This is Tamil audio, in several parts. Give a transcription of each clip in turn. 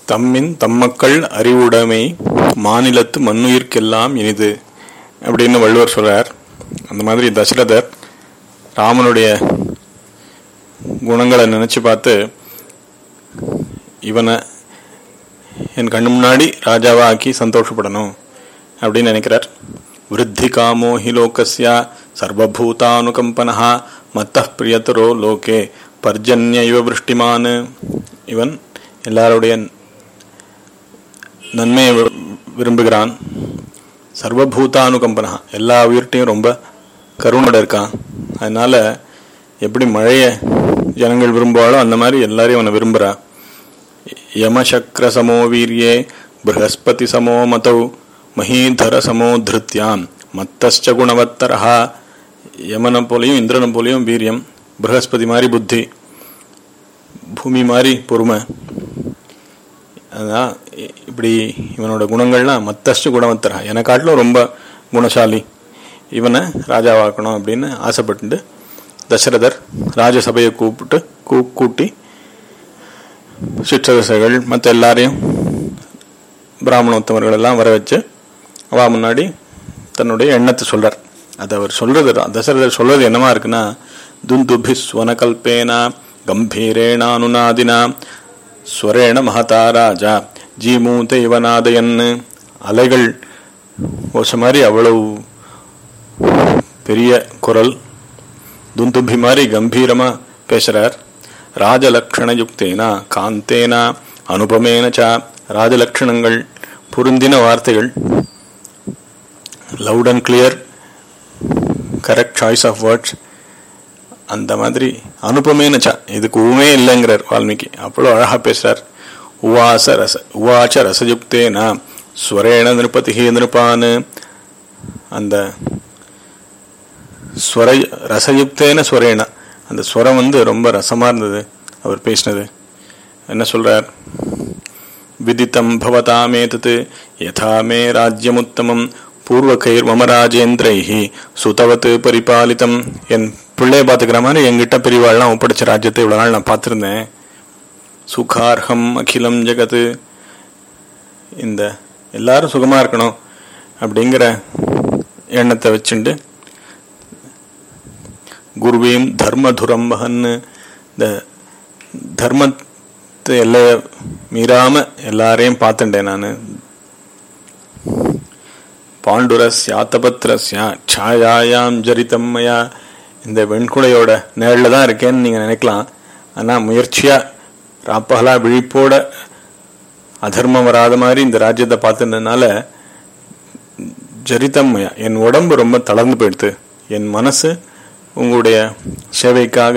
தம்மின் தம்மக்கள் அறிவுடைமை மாநிலத்து மண்ணுயிர்க்கெல்லாம் இனிது அப்படின்னு வள்ளுவர் சொல்றார் அந்த மாதிரி தசரதர் ராமனுடைய குணங்களை நினைச்சு பார்த்து இவனை என் கண்ணு முன்னாடி ராஜாவா ஆக்கி சந்தோஷப்படணும் அப்படின்னு நினைக்கிறார் விருத்தி காமோ ஹி லோகஸ்யா சர்வபூதானுகம்பனஹா மத்த பிரியத்தரோ லோகே பர்ஜன்ய இவ விருஷ்டிமான் இவன் எல்லாருடைய நன்மையை வி- விரும்புகிறான் சர்வபூதானுகம்பனா எல்லா உயிர்ட்டையும் ரொம்ப கருணோட இருக்கான் அதனால எப்படி மழைய ஜனங்கள் விரும்புவாளோ அந்த மாதிரி எல்லாரையும் அவனை விரும்புறா யமசக்ர சமோ வீரியே ப்ரஹஸ்பதி சமோ மதௌ மகீதர சமோ திருத்யாம் மத்தஸ்ச குணவத்தரஹா யமனை போலையும் இந்திரனை போலையும் வீரியம் ப்ரஹஸ்பதி மாதிரி புத்தி பூமி மாதிரி பொறுமை அதான் இ- இப்படி இவனோட குணங்கள்லாம் மத்தஸ்டு குணவத்தரா என்னை காட்டிலும் ரொம்ப குணசாலி இவனை ராஜாவாக்கணும் அப்படின்னு ஆசைப்பட்டு தசரதர் ராஜசபையை கூப்பிட்டு கூ கூட்டி சிற்றரசர்கள் மற்ற எல்லாரையும் பிராமணோத்தமர்கள் எல்லாம் வர வச்சு அவா முன்னாடி தன்னுடைய எண்ணத்தை சொல்றார் அது அவர் சொல்றது தசரதர் சொல்றது என்னமா இருக்குன்னா துந்துபி ஸ்வனகல்பேனா கம்பீரேண அனுநாதினா ஸ்வரேண மகதா ராஜா ஜீமூத இவநாதயன் அலைகள் ஓச மாதிரி அவ்வளவு பெரிய குரல் துந்துபி மாதிரி கம்பீரமா பேசுறார் ராஜலக்ஷணயுக்தேனா காந்தேனா அனுபமேன ச ராஜலக்ஷணங்கள் பொருந்தின வார்த்தைகள் loud and clear correct choice of words அந்த மாதிரி அனுபமேன ச இதுக்கு ஊமே இல்லைங்கிறார் வால்மீகி அவ்வளோ அழகா பேசுறார் உவாச ரச உவாச்ச ரசயுக்தேனா ஸ்வரேண நிருபதிஹி நிருபான் அந்த ஸ்வர ரசயுக்தேன ஸ்வரேன அந்த ஸ்வரம் வந்து ரொம்ப ரசமா இருந்தது அவர் பேசினது என்ன சொல்றார் விதித்தம் பவதாமேதத் யதா மே ராஜ்யமுத்தமம் பூர்வகைர் மம ராஜேந்திரைஹி சுதவத் பரிபாலிதம் என் பிள்ளைய பார்த்துக்கிற மாதிரி என்கிட்ட பெரியவாள்லாம் ஒப்படைச்ச ராஜ்யத்தை இவ்வளவு நாள் நான் பார்த்துருந்தேன் சுகார்ஹம் அகிலம் ஜெகத் இந்த எல்லாரும் சுகமா இருக்கணும் அப்படிங்கிற எண்ணத்தை வச்சுண்டு குருவீம் தர்மதுரம் வகன்னு இந்த தர்மத்தை எல்லைய மீறாம எல்லாரையும் பார்த்துட்டேன் நான் பாண்டுரஸ்ய ஆத்தபத்ரஸ்ய சாயாயாம் ஜரிதம் மயா இந்த வெண்குடையோட நிழல்ல தான் இருக்கேன்னு நீங்க நினைக்கலாம் ஆனா முயற்சியா ராப்பகலா விழிப்போட அதர்மம் வராத மாதிரி இந்த ராஜ்யத்தை பார்த்துட்டதுனால ஜரிதம்மயா என் உடம்பு ரொம்ப தளர்ந்து போயிடுது என் மனசு உங்களுடைய சேவைக்காக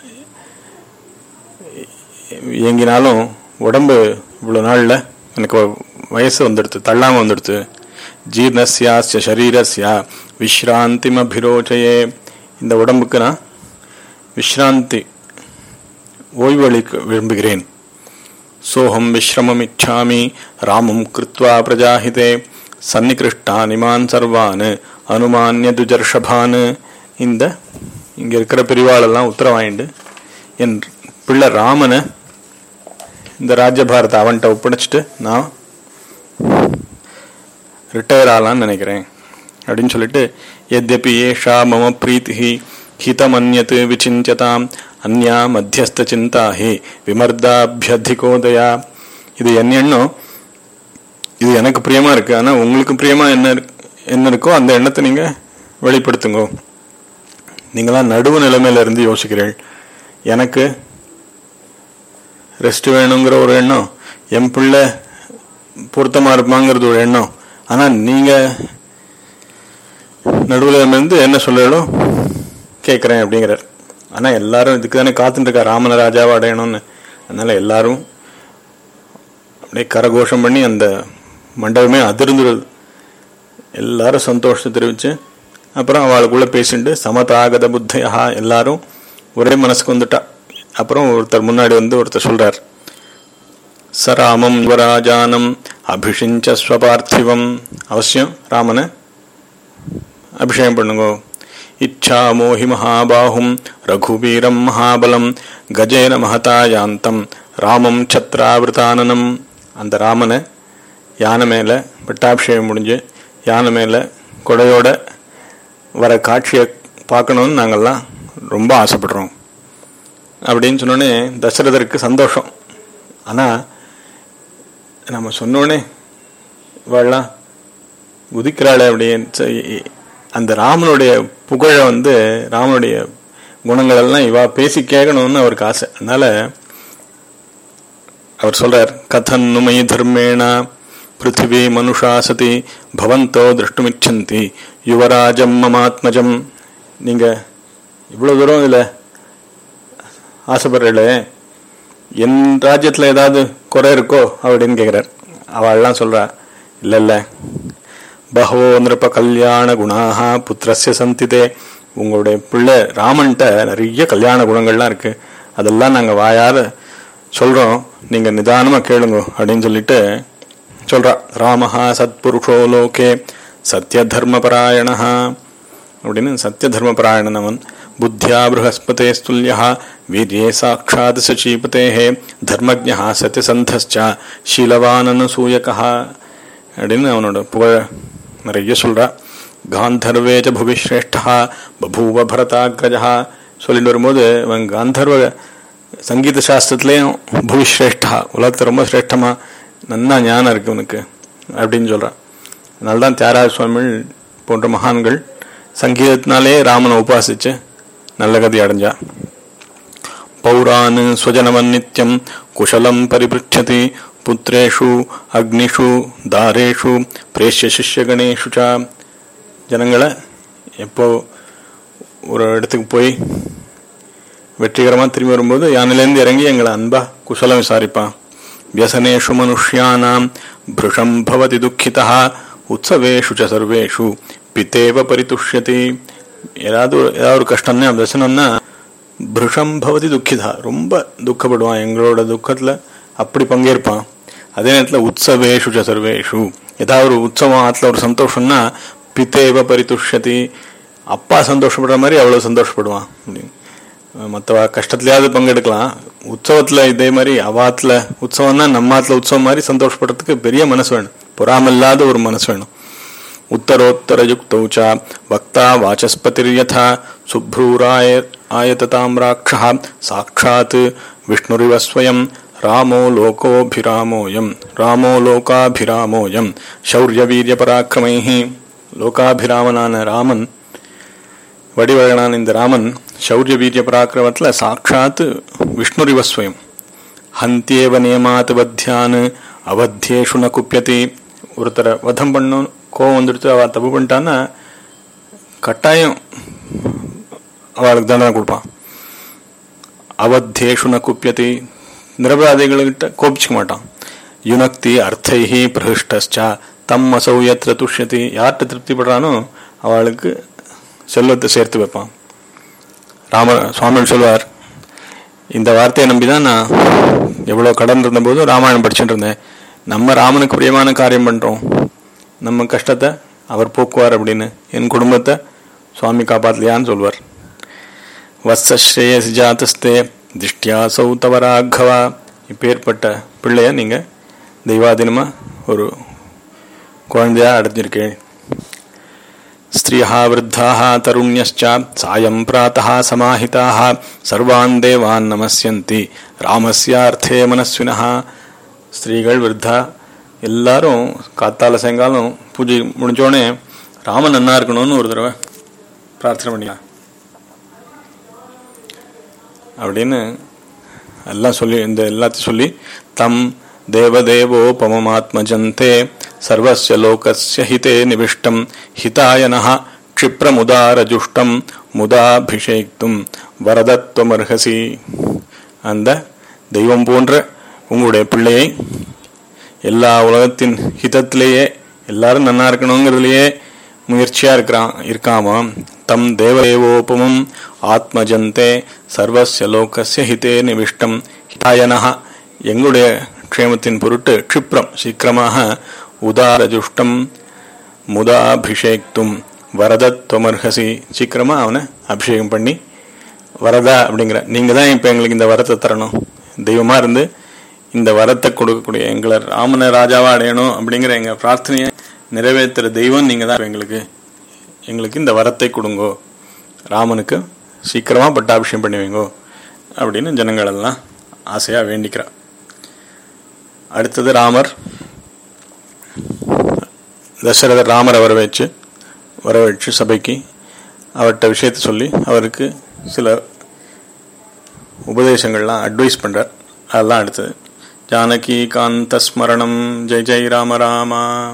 இயங்கினாலும் உடம்பு இவ்வளோ நாளில் எனக்கு வயசு வந்துடுது தள்ளாமல் வந்துடுது ஜீர்ணஸ்யாஸ்ய சரீரஸ்யா விஸ்ராந்திம் அபிரோச்சயே இந்த உடம்புக்கு நான் விஸ்ராந்தி ஓய்வளிக்க விரும்புகிறேன் சோகம் விஸ்ரமம் இச்சாமி ராமம் கிருத்வா பிரஜாஹிதே சன்னிகிருஷ்டான் இமான் சர்வான் அனுமான்ய துஜர்ஷபான் இந்த இங்க இருக்கிற பிரிவாளெல்லாம் உத்தரவாயிண்டு என் பிள்ளை ராமனை இந்த ராஜ்யபாரத்தை அவன்கிட்ட ஒப்படைச்சிட்டு நான் ரிட்டையர் ஆகலான்னு நினைக்கிறேன் அப்படின்னு சொல்லிட்டு எத்யபி ஏஷா மம பிரீத்தி ஹிதமன்யத் விசிஞ்சதாம் அந்யா மத்தியஸ்த சிந்தா ஹி விமர்தாபியதிகோதயா இது என் எண்ணம் இது எனக்கு பிரியமா இருக்கு ஆனா உங்களுக்கு பிரியமா என்ன இருக்கு- என்ன இருக்கோ அந்த எண்ணத்தை நீங்க வெளிப்படுத்துங்க நீங்களாம் நடுவு நிலைமையில இருந்து யோசிக்கிறீர்கள் எனக்கு ரெஸ்ட் வேணுங்கிற ஒரு எண்ணம் என் பிள்ளை பொருத்தமா இருப்பாங்கிறது ஒரு எண்ணம் ஆனா நீங்க நடுவில் இருந்து என்ன சொல்லலோ கேட்குறேன் அப்படிங்கிறார் ஆனா எல்லாரும் இதுக்கு தானே காத்துட்டு இருக்கா ராமன ராஜாவை அடையணும்னு அதனால எல்லாரும் அப்படியே கரகோஷம் பண்ணி அந்த மண்டபமே அதிர்ந்துடுது எல்லாரும் சந்தோஷத்தை தெரிவிச்சு அப்புறம் அவளுக்குள்ள பேசிட்டு சமதாகத புத்தையா எல்லாரும் ஒரே மனசுக்கு வந்துட்டா அப்புறம் ஒருத்தர் முன்னாடி வந்து ஒருத்தர் சொல்றார் சராமம் யுவராஜானம் அபிஷிஞ்ச ஸ்வபார்த்திவம் அவசியம் ராமனை அபிஷேகம் பண்ணுங்க இச்சா மோஹி மகாபாஹும் ரகுவீரம் மகாபலம் கஜேன மகதா யாந்தம் ராமம் சத்ராவிருதானனம் அந்த ராமனை யானை மேலே பட்டாபிஷேகம் முடிஞ்சு யானை மேலே கொடையோட வர காட்சியை பார்க்கணுன்னு நாங்கள்லாம் ரொம்ப ஆசைப்படுறோம் அப்படின்னு சொன்னோடனே தசரதருக்கு சந்தோஷம் ஆனால் நம்ம சொன்னோடனே இவெல்லாம் உதிக்கிறாளே அப்படின்னு சொல்லி அந்த ராமனுடைய புகழை வந்து ராமனுடைய குணங்கள் எல்லாம் இவா பேசி கேட்கணும்னு அவருக்கு ஆசை அதனால அவர் சொல்றார் கதன் நுமை தர்மேண பிருத்திவி மனுஷா சதி பவந்தோ திருஷ்டுமிச்சந்தி யுவராஜம் மமாத்மஜம் நீங்க இவ்வளவு தூரம் இதுல ஆசைப்படுறீங்களே என் ராஜ்யத்துல ஏதாவது குறை இருக்கோ அப்படின்னு கேட்கிறார் அவள்லாம் சொல்றா இல்ல இல்ல பகவோ நிருப்ப கல்யாண குணாக புத்திரஸ்ய சந்திதே உங்களுடைய பிள்ளை ராமன்ட்ட நிறைய கல்யாண குணங்கள்லாம் இருக்கு அதெல்லாம் நாங்க வாயார சொல்றோம் நீங்க நிதானமா கேளுங்க அப்படின்னு சொல்லிட்டு சொல்றா ராமஹா சத்புருஷோ லோகே சத்ய தர்மபராயணஹா அப்படின்னு சத்ய தர்மபராயணன் அவன் புத்தியா ப்ரஹஸ்பதே ஸ்துல்யா வீரியே சாட்சாத் சச்சீபதே தர்மஜா சத்யசந்தஸ்சா ஷீலவானனு சூயகா அப்படின்னு அவனோட புகழ நிறைய சொல்றா காந்தர்வே ச புவி ஸ்ரேஷ்டா பபூவ பரதாகிரஜா சொல்லிட்டு வரும்போது அவன் காந்தர்வ சங்கீத சாஸ்திரத்திலையும் புவி ஸ்ரேஷ்டா உலகத்தை ரொம்ப சிரேஷ்டமா நன்னா ஞானம் இருக்கு உனக்கு அப்படின்னு சொல்றான் அதனால தான் தியாகராஜ சுவாமிகள் போன்ற மகான்கள் சங்கீதத்தினாலே ராமனை உபாசிச்சு நல்ல கதி அடைஞ்சா பௌரான் ஸ்வஜனவன் நித்யம் குஷலம் பரிபிருச்சதி புத்திரேஷு அக்னிஷு தாரேஷு பிரேஷ்ய சிஷ்யகணேஷு ச ஜனங்களை எப்போ ஒரு இடத்துக்கு போய் வெற்றிகரமாக திரும்பி வரும்போது யானிலேருந்து இறங்கி எங்களை அன்பா குசலம் விசாரிப்பான் வியசனேஷு மனுஷ்யானாம் பிருஷம் பவதி துக்கிதா உற்சவேஷு ச சர்வேஷு பித்தேவ பரிதுஷ்யதி ஏதாவது ஒரு- ஏதாவது ஒரு கஷ்டம்னா வியசனம்னா பிருஷம் பவதி துக்கிதா ரொம்ப துக்கப்படுவான் எங்களோட துக்கத்துல அப்படி பங்கேற்பான் அதே நேரத்தில் உற்சவேஷு ச சர்வேஷு ஏதாவது ஒரு உற்சவம் ஆத்துல ஒரு சந்தோஷம்னா பித்தேவ பரிதுஷ்யதி அப்பா சந்தோஷப்படுற மாதிரி அவ்வளவு சந்தோஷப்படுவான் அப்படின்னு மற்றவ கஷ்டத்துலயாவது பங்கெடுக்கலாம் உற்சவத்துல இதே மாதிரி அவாத்துல உற்சவம்னா நம்ம ஆத்துல உற்சவம் மாதிரி சந்தோஷப்படுறதுக்கு பெரிய மனசு வேணும் பொறாமல்லாத ஒரு மனசு வேணும் उत्तरोत्तरयुक्तौ च वक्ता वाचस्पतिर्यथा शुभ्रूराय आयतताम्राक्षः साक्षात् विष्णुरिव स्वयं रामो लोकोऽभिरामोऽयं रामो लोकाभिरामोऽयं शौर्यवीर्यपराक्रमैः லோகாபிராமனான ராமன் வடிவழகனான இந்த ராமன் சௌரிய வீரிய பராக்கிரமத்தில் சாட்சாத் விஷ்ணுரிவஸ்வயம் ஹந்தியேவ நியமாத் வத்தியான் அவத்தியேஷு ந குப்பியதி ஒருத்தரை வதம் பண்ணும் கோவம் வந்துடுத்து அவ தப்பு பண்ணிட்டான்னா கட்டாயம் அவளுக்கு தண்டனை கொடுப்பான் அவத்தியேஷு ந குப்பியதி நிரபராதிகள்கிட்ட கோபிச்சுக்க மாட்டான் யுனக்தி அர்த்தைஹி பிரகிஷ்டா தம் அசௌ யத்ர துஷ்யதி யார்கிட்ட திருப்திப்படுறானோ அவளுக்கு செல்வத்தை சேர்த்து வைப்பான் ராம சுவாமிகள் சொல்வார் இந்த வார்த்தையை நம்பி தான் நான் எவ்வளோ கடன் இருந்தபோது ராமாயணம் படிச்சுட்டு இருந்தேன் நம்ம ராமனுக்கு பிரியமான காரியம் பண்ணுறோம் நம்ம கஷ்டத்தை அவர் போக்குவார் அப்படின்னு என் குடும்பத்தை சுவாமி காப்பாத்தலையான்னு சொல்வார் வத்சஸ்ரேயசி ஜாத்தஸ்தே திஷ்டியாசௌ தவ ராഘவா இப்பேற்பட்ட பிள்ளைய நீங்கள் தெய்வாதீனமாக ஒரு குழந்தையா அடைஞ்சிருக்கேன் ஸ்திரியா விருத்தாः தருண்யश्च சாயம் பிராத்தः சமாஹிதாः சர்வான் தேவான் நமஸ்யந்தி ராமஸ்யார்த்தே மனஸ்வினः ஸ்திரீகள் விருத்தா எல்லாரும் காத்தால சாயங்காலம் பூஜை முடிஞ்சோடனே ராமன் நன்னா இருக்கணும்னு ஒரு தடவை பிரார்த்தனை பண்ணிக்கலாம் அப்படின்னு எல்லாம் சொல்லி இந்த எல்லாத்தையும் சொல்லி தம் தேவதேவோபமமாத்மஜந்தே சர்வஸ்ய லோகஸ்ய ஹிதே நிவிஷ்டம் ஹிதாயனஹ க்ஷிப்ரமுதாரஜுஷ்டம் முதாபிஷேக்தும் வரதத்துவமர்ஹசி அந்த தெய்வம் போன்ற உங்களுடைய பிள்ளையை எல்லா உலகத்தின் ஹிதத்திலேயே எல்லாரும் நன்னா இருக்கணுங்கிறதுலயே முயற்சியா இருக்கிறான் இருக்காமா தம் தேவதேவோபமம் ஆத்மஜந்தே சர்வஸ்ய லோகஸ்ய ஹிதே நிவிஷ்டம் ஹிதாயனஹ எங்களுடைய க்ஷேமத்தின் பொருட்டு க்ஷிப்ரம் சீக்கிரமாக உதாரஜுஷ்டம் முதாபிஷேக்தும் வரதத்வமர்ஹசி சீக்கிரமா அவனை அபிஷேகம் பண்ணி வரதா அப்படிங்கிற நீங்க தான் இப்ப எங்களுக்கு இந்த வரத்தை தரணும் தெய்வமா இருந்து இந்த வரத்தை கொடுக்கக்கூடிய எங்களை ராமனை ராஜாவா அடையணும் அப்படிங்கிற எங்க பிரார்த்தனையை நிறைவேற்றுற தெய்வம் நீங்க தான் எங்களுக்கு எங்களுக்கு இந்த வரத்தை கொடுங்கோ ராமனுக்கு சீக்கிரமா பட்டாபிஷேகம் பண்ணி வைங்கோ அப்படின்னு ஜனங்கள் எல்லாம் ஆசையா வேண்டிக்கிறா அடுத்தது ராமர் தசரதர் ராமரை வர வச்சு வர வச்சு சபைக்கு அவர்கிட்ட விஷயத்தை சொல்லி அவருக்கு சில உபதேசங்கள்லாம் அட்வைஸ் பண்றார் அதெல்லாம் அடுத்தது ஜானகி காந்த ஸ்மரணம் ஜெய் ஜெய் ராம ராமா